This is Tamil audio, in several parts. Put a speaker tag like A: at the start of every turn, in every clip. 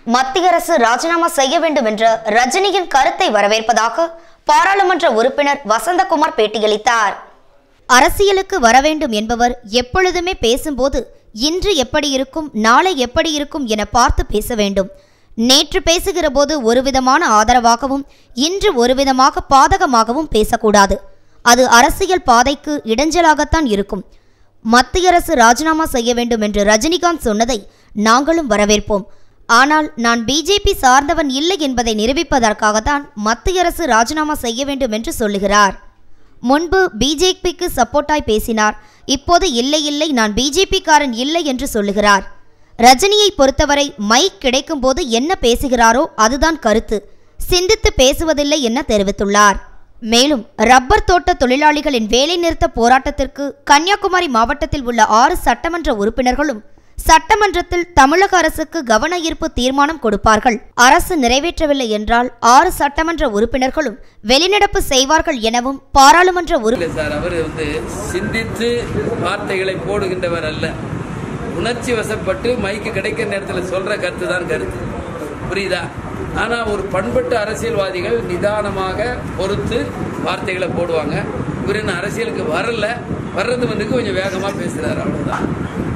A: மத்திய அரசு ராஜினாமா செய்ய வேண்டும் என்ற ரஜினியின் கருத்தை வரவேற்பதாக பாராளுமன்ற உறுப்பினர் வசந்தகுமார் பேட்டியளித்தார் அரசியலுக்கு வரவேண்டும் என்பவர் எப்பொழுதுமே பேசும்போது இன்று எப்படி இருக்கும் நாளை எப்படி இருக்கும் என பார்த்து பேச வேண்டும் நேற்று பேசுகிற போது ஒரு விதமான ஆதரவாகவும் இன்று ஒரு விதமாக பாதகமாகவும் பேசக்கூடாது அது அரசியல் பாதைக்கு இடைஞ்சலாகத்தான் இருக்கும் மத்திய அரசு ராஜினாமா செய்ய வேண்டும் என்று ரஜினிகாந்த் சொன்னதை நாங்களும் வரவேற்போம் ஆனால் நான் பிஜேபி சார்ந்தவன் இல்லை என்பதை நிரூபிப்பதற்காகத்தான் மத்திய அரசு ராஜினாமா செய்ய வேண்டும் என்று சொல்லுகிறார் முன்பு பிஜேபிக்கு சப்போர்ட்டாய் பேசினார் இப்போது இல்லை இல்லை நான் பிஜேபிக்காரன் இல்லை என்று சொல்லுகிறார் ரஜினியை பொறுத்தவரை மைக் கிடைக்கும்போது என்ன பேசுகிறாரோ அதுதான் கருத்து சிந்தித்து பேசுவதில்லை என தெரிவித்துள்ளார் மேலும் ரப்பர் தோட்ட தொழிலாளிகளின் வேலைநிறுத்த போராட்டத்திற்கு கன்னியாகுமரி மாவட்டத்தில் உள்ள ஆறு சட்டமன்ற உறுப்பினர்களும் சட்டமன்றத்தில் தமிழக அரசுக்கு கவன ஈர்ப்பு தீர்மானம் கொடுப்பார்கள் அரசு நிறைவேற்றவில்லை என்றால் ஆறு சட்டமன்ற உறுப்பினர்களும் வெளிநடப்பு செய்வார்கள் எனவும் பாராளுமன்ற உறுப்பினர்
B: இல்லை சார் அவர் வந்து சிந்தித்து வார்த்தைகளை போடுகின்றவர் அல்ல உணர்ச்சி வசப்பட்டு மைக்கு கிடைக்கிற நேரத்தில் சொல்ற கருத்து தான் கருத்து புரியுதா ஆனா ஒரு பண்பட்ட அரசியல்வாதிகள் நிதானமாக பொறுத்து வார்த்தைகளை போடுவாங்க இவர் இன்னும் அரசியலுக்கு வரல வர்றது வந்து கொஞ்சம் வேகமா பேசுறாரு அவ்வளவுதான்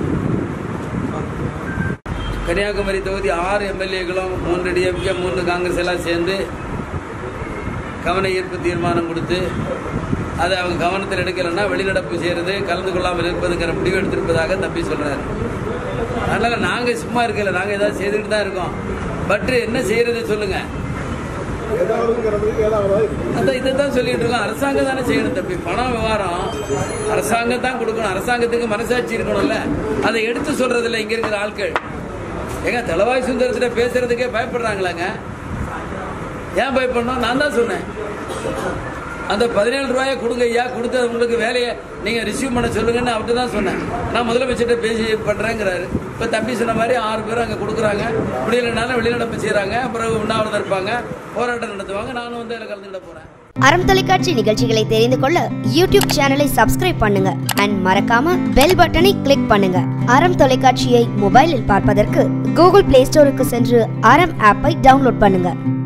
B: கன்னியாகுமரி தொகுதி ஆறு எம்எல்ஏக்களும் மூன்று டிஎம்கே மூன்று காங்கிரஸ் எல்லாம் சேர்ந்து கவன ஈர்ப்பு தீர்மானம் கொடுத்து அதை அவங்க கவனத்தில் எடுக்கலைன்னா வெளிநடப்பு செய்யறது கலந்து கொள்ளாமல் இருப்பதுங்கிற முடிவு எடுத்திருப்பதாக தம்பி சொல்றாரு அதனால நாங்க சும்மா இருக்கல நாங்க ஏதாவது செய்துக்கிட்டு தான் இருக்கோம் பட் என்ன செய்யறது சொல்லுங்க அதான் இதை தான் சொல்லிட்டு இருக்கோம் அரசாங்கம் தானே செய்யணும் தம்பி பணம் விவகாரம் அரசாங்கம் தான் கொடுக்கணும் அரசாங்கத்துக்கு மனசாட்சி இருக்கணும்ல அதை எடுத்து சொல்றது இல்லை இங்க இருக்கிற ஆட்கள் ஏங்க தலவாய் சுந்தரத்துல பேசுறதுக்கே பயப்படுறாங்களாங்க ஏன் பயப்படணும் நான் தான் சொன்னேன் அந்த பதினேழு ரூபாயை கொடுங்க ஐயா கொடுத்து உங்களுக்கு வேலையை நீங்க ரிசீவ் பண்ண சொல்லுங்கன்னு அவர்கிட்ட தான் சொன்னேன் நான் முதலமைச்சர்கிட்ட பேசி பண்றேங்கிறாரு இப்ப தம்பி சொன்ன மாதிரி ஆறு பேர் அங்க கொடுக்குறாங்க முடியலனாலும் வெளிநடப்பு செய்றாங்க பிறகு உண்ணாவிரதம் இருப்பாங்க போராட்டம் நடத்துவாங்க நானும் வந்து அதில் கலந்துக்கிட போறேன்
A: அறம் தொலைக்காட்சி நிகழ்ச்சிகளை தெரிந்து கொள்ள யூடியூப் சேனலை சப்ஸ்கிரைப் பண்ணுங்க அண்ட் மறக்காம பெல் பட்டனை கிளிக் பண்ணுங்க அறம் தொலைக்காட்சியை மொபைலில் பார்ப்பதற்கு கூகுள் பிளே ஸ்டோருக்கு சென்று அறம் ஆப்பை டவுன்லோட் பண்ணுங்க